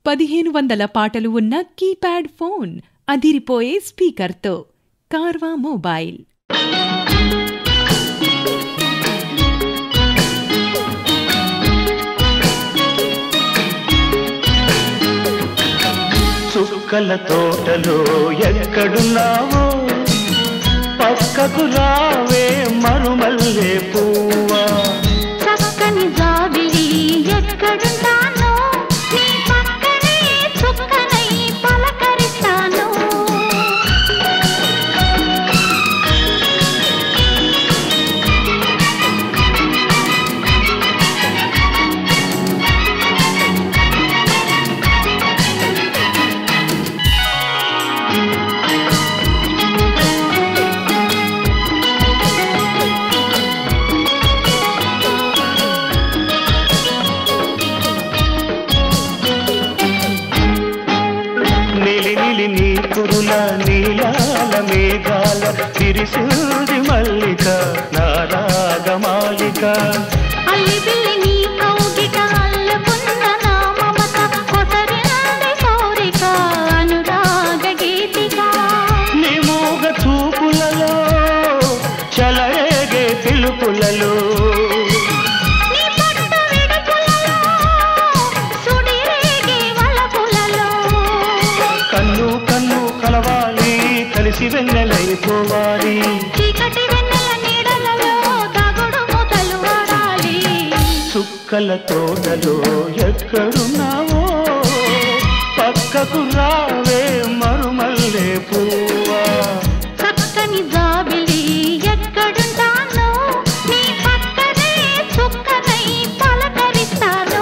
పదిహేను వందల పాటలు ఉన్న కీప్యాడ్ ఫోన్ అదిరిపోయే స్పీకర్తో కార్వా మొబైల్ చుక్కల తోటలో ఎక్కడున్నావో పక్కకు రావే మరుమల్లే పువ్వా చక్కని జాబిలి ఎక్కడుంటానో నీ పక్కనే చుక్కనై పలకరిస్తాను నిలి నిలి నీ కురుల నీలాల మేఘాల తిరిసూది మల్లిక నారాగమాలిక అల్లి బిల్లి నీ కౌగిట అల్లుకున్న నా మమత కొసరింది కోరిక అనురాగ గీతిక నీ మూగ చూపులలో చలరేగే పిలుపులలో నీ పట్టు విడుపులలో సుడిరేగే వలపులలో కన్ను కన్ను కలవాలి కలిసి వెన్నెలైపోవాలి చీకటి వెన్నెల నీడలలో తగుడు మొదలు ఆడాలి చుక్కల తోటలో ఎక్కడున్నావో పక్కకు రావే మరుమల్లే పువ్వా చక్కని జాబిలి ఎక్కడుంటానో నీ పక్కనే చుక్కనై పలకరిస్తాను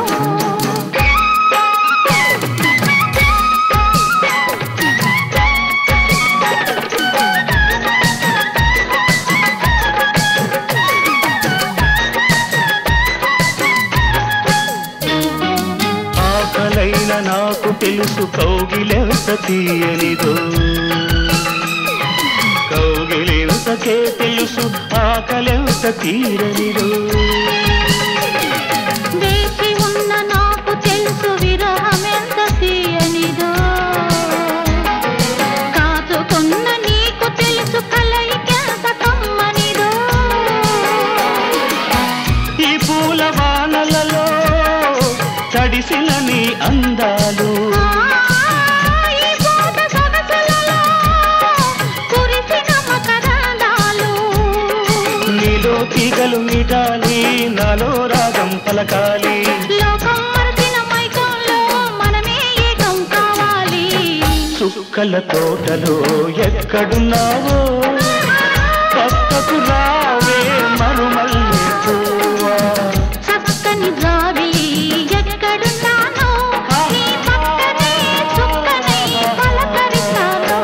ఆకలైన నాకు తెలుసు కౌగిలెంత తీయనిదో కౌగిలెంతకే తెలుసు ఆకలెంత తీరనిదో వేచి ఉన్న నాకు తెలుసు విరహమెంత తీయనిదో కాచుకున్న నీకు తెలుసు కలయికెంత కమ్మనిదో ఈ పూల వానలలో తడిసిన నీ అందాలు ఈ పూట సొగసులలో కురిసిన మకరందాలు నీలో తీగలు మీటాలి నాలో రాగం పలకాలి లోకం మరచిన మైకంలో మనమే ఏకం కావాలి చుక్కల తోటలో ఎక్కడున్నావో పక్కకు రావే మరుమల్లే పువ్వా చక్కని జాబిలి ఎక్కడున్నానో నీ పక్కనే చుక్కనై పలకరిస్తాను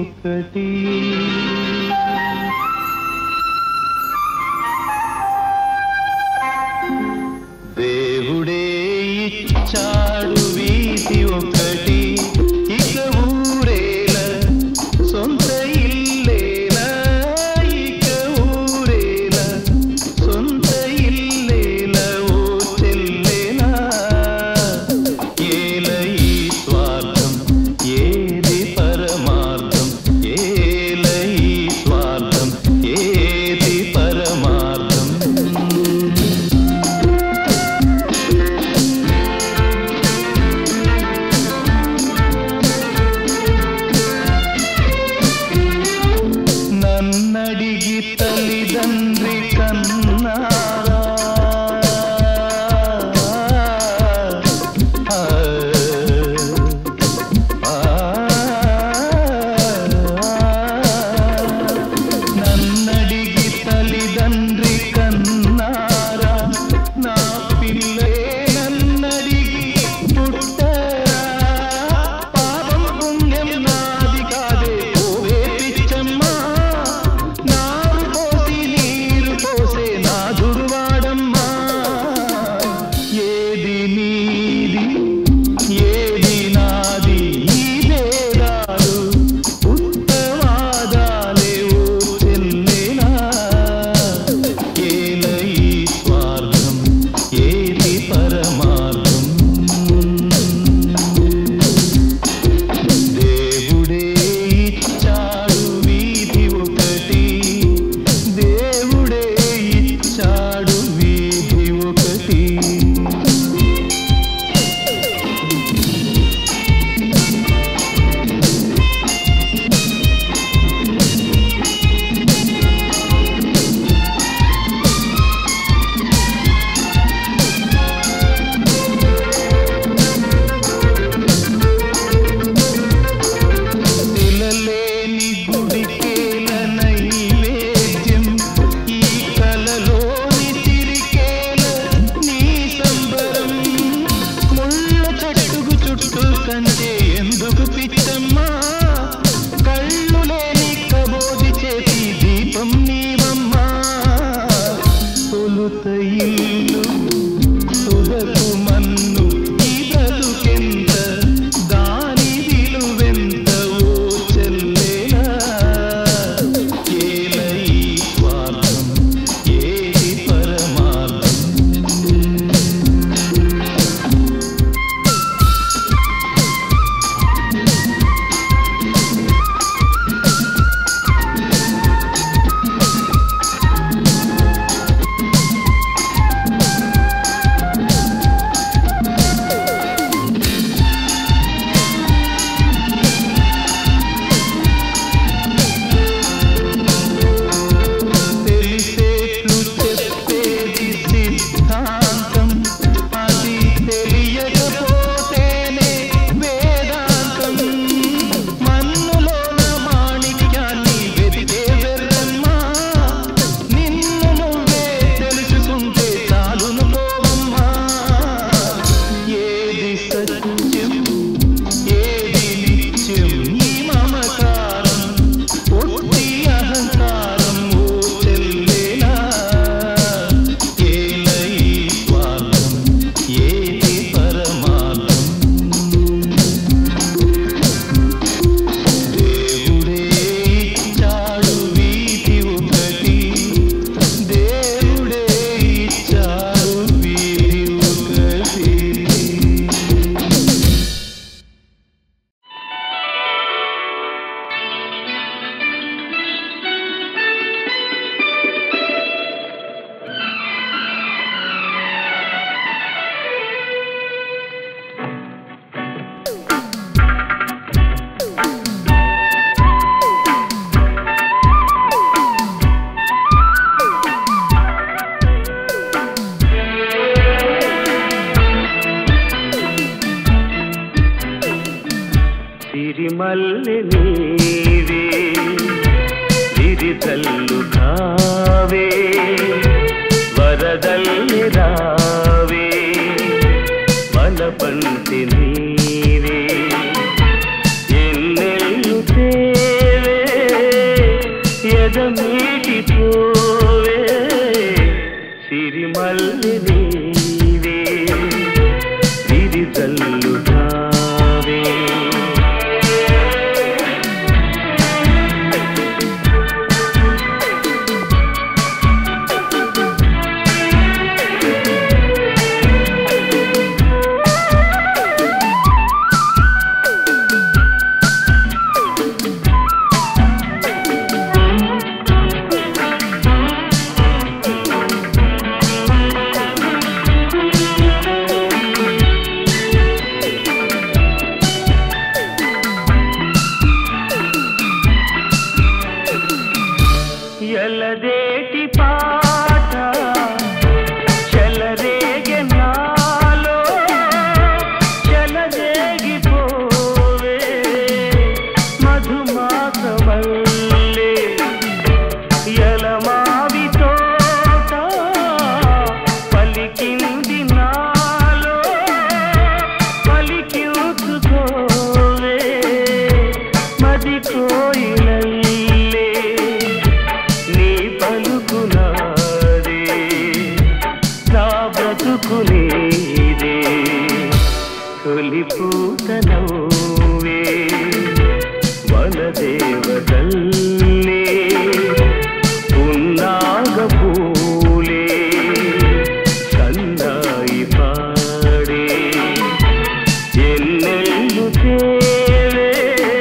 ఒకటి దేవుడే ఇచ్చాడు వీధి ఒకటి ఇక ఊరేల సొంత ఇల్లేల ఇక ఊరేల సొంత ఇల్లేల ఓ చెల్లెలా ఏల ఈ స్వార్థం ఏది పరమార్థం ఏల ఈ స్వార్థం ఏది పరమార్థం నన్నడిగి తల్లిదండ్రి కన్నారా ఆ, ఆ, నన్నడిగి తల్లిదండ్రి కన్నారా నా పిల్లే నన్నడిగి పుట్టరా పాపం పుణ్యం నాది కాదే ఓవే పిచ్చమ్మా నారు పోసి నీరు పోసే నాదుడు వాడమ్మా ఏది నీది ఏది నాది ఈ భేదాలు ఉత్తవాదాలే ఓ చెల్లెలా ఏల ఈ స్వార్థం ఏది పరమార్థం దేవుడే ఇచ్చాడు వీధి ఒకటి దేవుడే ఇచ్చాడు వీధి ఒకటి తిలలేని గుడికేల నైవేద్యం ఈ కలలోని తిరికేల నీ సంబరం ముళ్ళ చెట్టుకు చుట్టూ కంటే ఎందుకు పిచ్చమ్మా కళ్ళు లేని కబోది చేసి దీపం నీవమ్మా తొలుత ఇల్లు తుదకు మన్ను ఈ బ్రతుకెంత దాని విలువెంత ఓ చెల్లెలా ఏల ఈ స్వార్థం ఏది పరమార్థం తెలిసేట్లు చెప్పేది సిద్ధాంతం అది తెలియకపోతేనే వేదాంతం మన్నులోన మాణిక్యాన్ని వెతికే వెర్రమ్మా నిన్ను నువ్వే తెలుసుకుంటే చాలును పోవమ్మా ఏది సత్యం ఏది నిత్యం ఈ మమకారం ఒట్టి అహంకారం ఓ చెల్లెలా ఏల ఈ స్వార్థం ఏది పరమార్థం దేవుడే ఇచ్చాడు వీధి ఒకటి దేవుడే ఇచ్చాడు వీధి ఒకటి సిరిమల్లి నీవే విరితల్లు కావే వరదల్లి రావే వలపంటి నీవే ఎన్నెల్లు తేవే ఎదమీటి పోవే సిరిమల్లి నీవే విరిజల్లుతావే ఎల్లదేటి పాట చెలరేగే నాలో చెలరేగిపోవే మధుమాసమల్లే ఎలమావి తోట పలికింది నాలో పలికించుకోవే మది కోయిలల్లే నీ పలుకునాదే నా బ్రతుకునేదే తొలి పూత నవ్వే వనదేవతల్లే ఉన్నాగ పూలే సన్నాయి పాడే ఎన్నెల్లు తేవే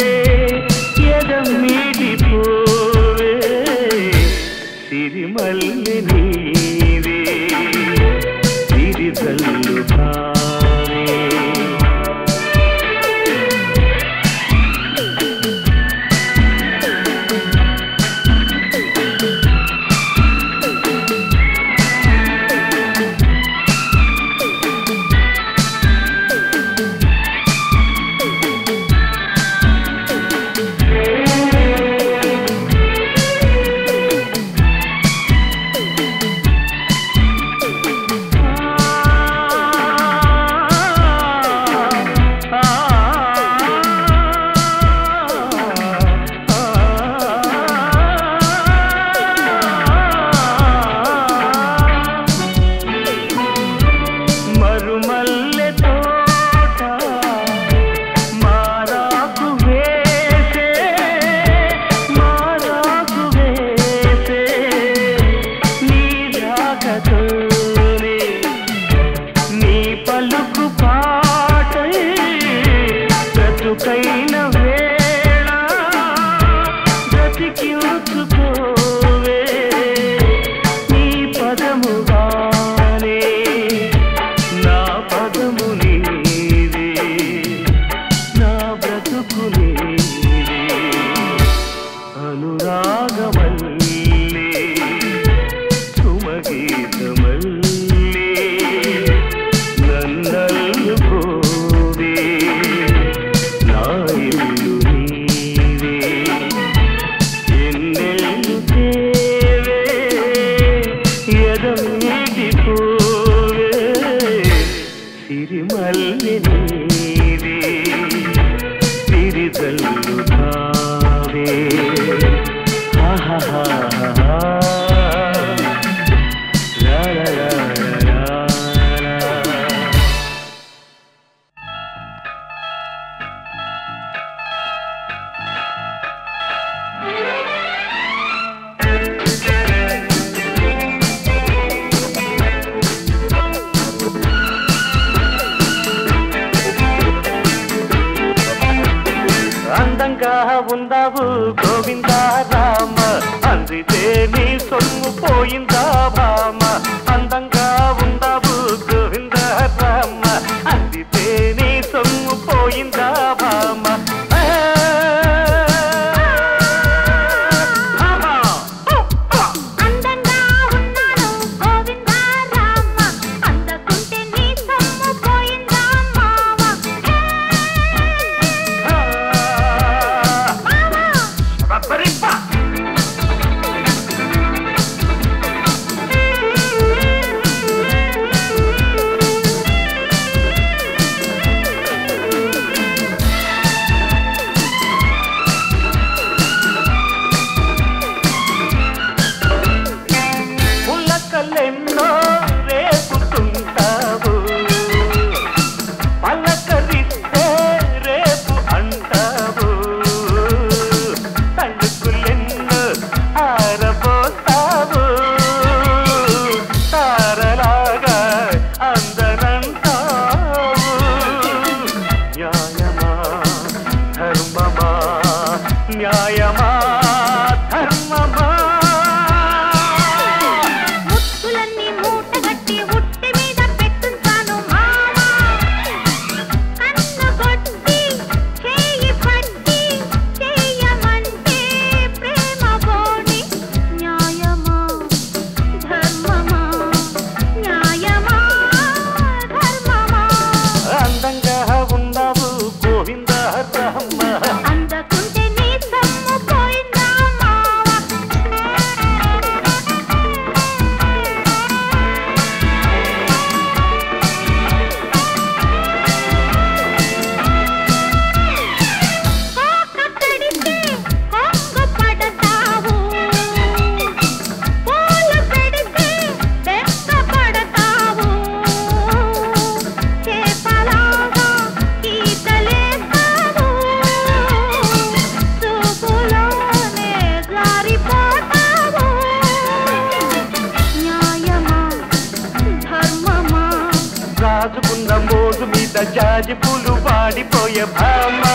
ఎదమీటి పోవే సిరిమల్లి నీవే సిరిజల్లు భావే మరుమల్లె తోట మారాకు వేసే మారాకు వేసే నీ రాకతోనే నీ పలుకు పాటై బ్రతుకైన వేళ బ్రతికించుకోవే నీ పదముగానే నా పదము నీవే నా బ్రతుకు నీవే అనురాగమల్లే సుమగీతమల్లే నన్నల్లు పోవే నా ఇల్లు నీవే ఎన్నెల్లు తేవే ఎదమీటి పోవే సిరిమల్లి నీవే సిరిజల్లు భావే ఆహాహా లా లా లా లా లా. అందంగా ఉందావు గోవిందా రామ అందితే నీ సొమ్ము పోయిందా భామ అందంగా ఉందావు గోవిందా రామ అందితే నీ సొమ్ము పోయిందా భామ ఆ, భామ. అందంగా ఉన్నాను గోవిందా రామ అందకుంటే నీ సొమ్ము పోయిందా మావ ఆ, మావ శబరి. జాజి పూలు వాడిపోయే భామ